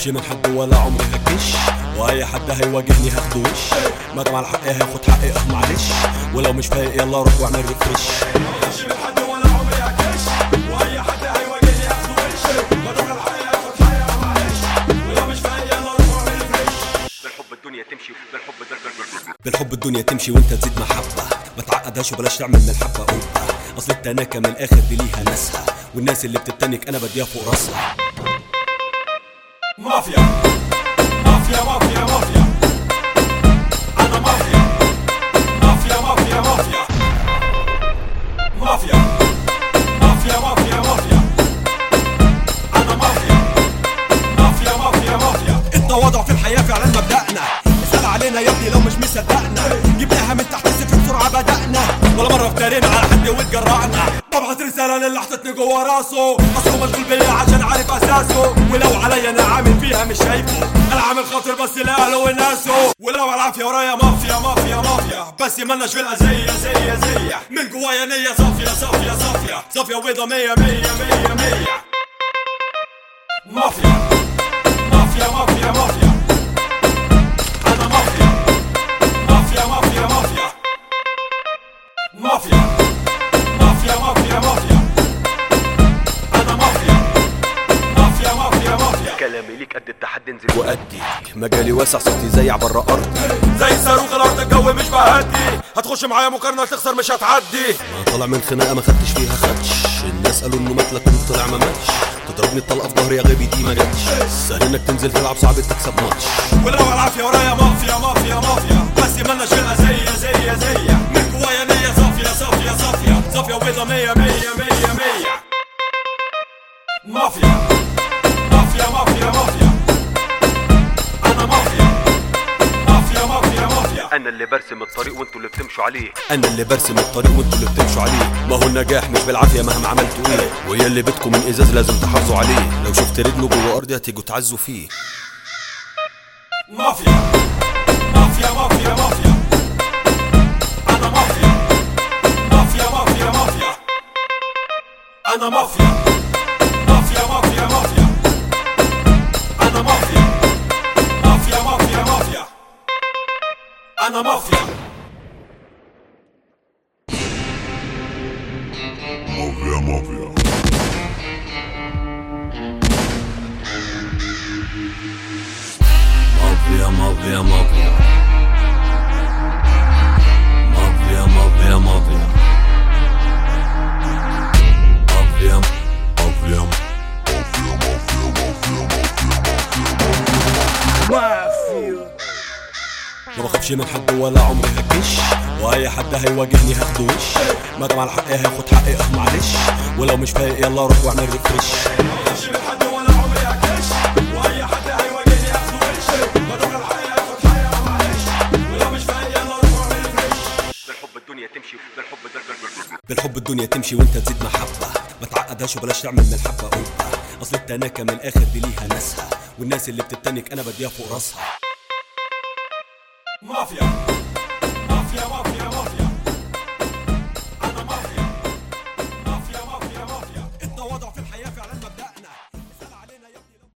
بخافش من حد ولا عمري هكش واي حد هيواجهني هاخده وش ما دام على حقي هاخد حقي اه معلش ولو مش فايق يلا روح واعمل ريفرش بخافش من حد ولا عمري هكش واي حد هيواجهني هاخده وش ما دام على حقي هاخد حقي اه معلش ولو مش فايق يلا روح واعمل ريفرش بالحب الدنيا تمشي بالحب ده بالحب الدنيا تمشي وانت تزيد محبة ما تعقدهاش وبلاش تعمل من الحبة قبة اصل التناكة من الاخر دي ليها ناسها والناس اللي بتتنك انا بديها فوق راسها مافيا مافيا مافيا مافيا انا مافيا مافيا مافيا مافيا مافيا مافيا مافيا مافيا انا مافيا مافيا مافيا مافيا التواضع في الحياة فعلا مبدأنا اسأل علينا يا ابني لو مش مصدقنا جبناها من تحت الصفر بسرعة بدأنا ولا مرة افترينا على حد واتجرأنا ببعت رسالة للي حطتني جوا راسه اصله مشغول بيا عشان عارف اساسه ولو عليا انا عامل فيها مش شايفه انا عامل خاطر بس لاهله وناسه ولو على العافية ورايا مافيا مافيا مافيا بس مالناش في الأذية زي زي من جوايا نية صافية صافية صافية صافية وبيضة مية مية مية مية مافيا مافيا مافيا مافيا انا مافيا مافيا مافيا مافيا مافيا مافيا مافيا مافيا انا مافيا مافيا مافيا مافيا كلامي ليك قد التحدي انزل وأدي مجالي واسع صوتي زي عبر أرض زي صاروخ الارض الجو مش بهدي هتخش معايا مقارنه تخسر مش هتعدي ما طلع من خناقة ما خدتش فيها خدش الناس قالوا انه مات لكن طلع ما ماتش تضربني الطلقة في ظهري يا غبي دي ما جاتش سهل انك تنزل تلعب صعب تكسب ماتش ولو على العافيه ورايا مافيا مافيا مافيا بس مالناش في الأذية زي زي من جوايا نية صافية صافية صافية صافية وبيضة مية مية مية مية مافيا مافيا مافيا مافيا أنا مافيا مافيا مافيا مافيا انا اللي برسم الطريق وانتوا اللي بتمشوا عليه انا اللي برسم الطريق وانتوا اللي بتمشوا عليه ما هو النجاح مش بالعافيه مهما عملتوا ايه ويا اللي بيتكم من ازاز لازم تحافظوا عليه لو شفت رجله جوه ارضي هتيجوا تعزوا فيه مافيا مافيا مافيا مافيا أنا مافيا مافيا مافيا مافيا أنا مافيا مافيا مافيا مافيا أنا مافيا مافيا مافيا مافيا أنا مافيا Mafia, mafia. مافيا مافيا مافيا مافيا مافيا مافيا مافيا Mafia, mafia, mafia, mafia, ما بخافش من حد ولا عمري هكش واي حد هيواجهني هاخده وش ما دام على حقي هاخد حقي اه معلش ولو مش فايق يلا روح واعمل ريفرش ماشي من حد ولا عمري هكش وأي حد هيواجهني هاخده وش ما دام على حقي هاخد حقي أه معلش ولو مش فايق يلا روح واعمل ريفرش بالحب الدنيا تمشي بالحب ده بالحب الدنيا تمشي وانت تزيد محبة ما تعقدهاش وبلاش تعمل من الحبة قبة اصل التناكة من الاخر دي ليها ناسها والناس اللي بتتنك انا بديها فوق راسها مافيا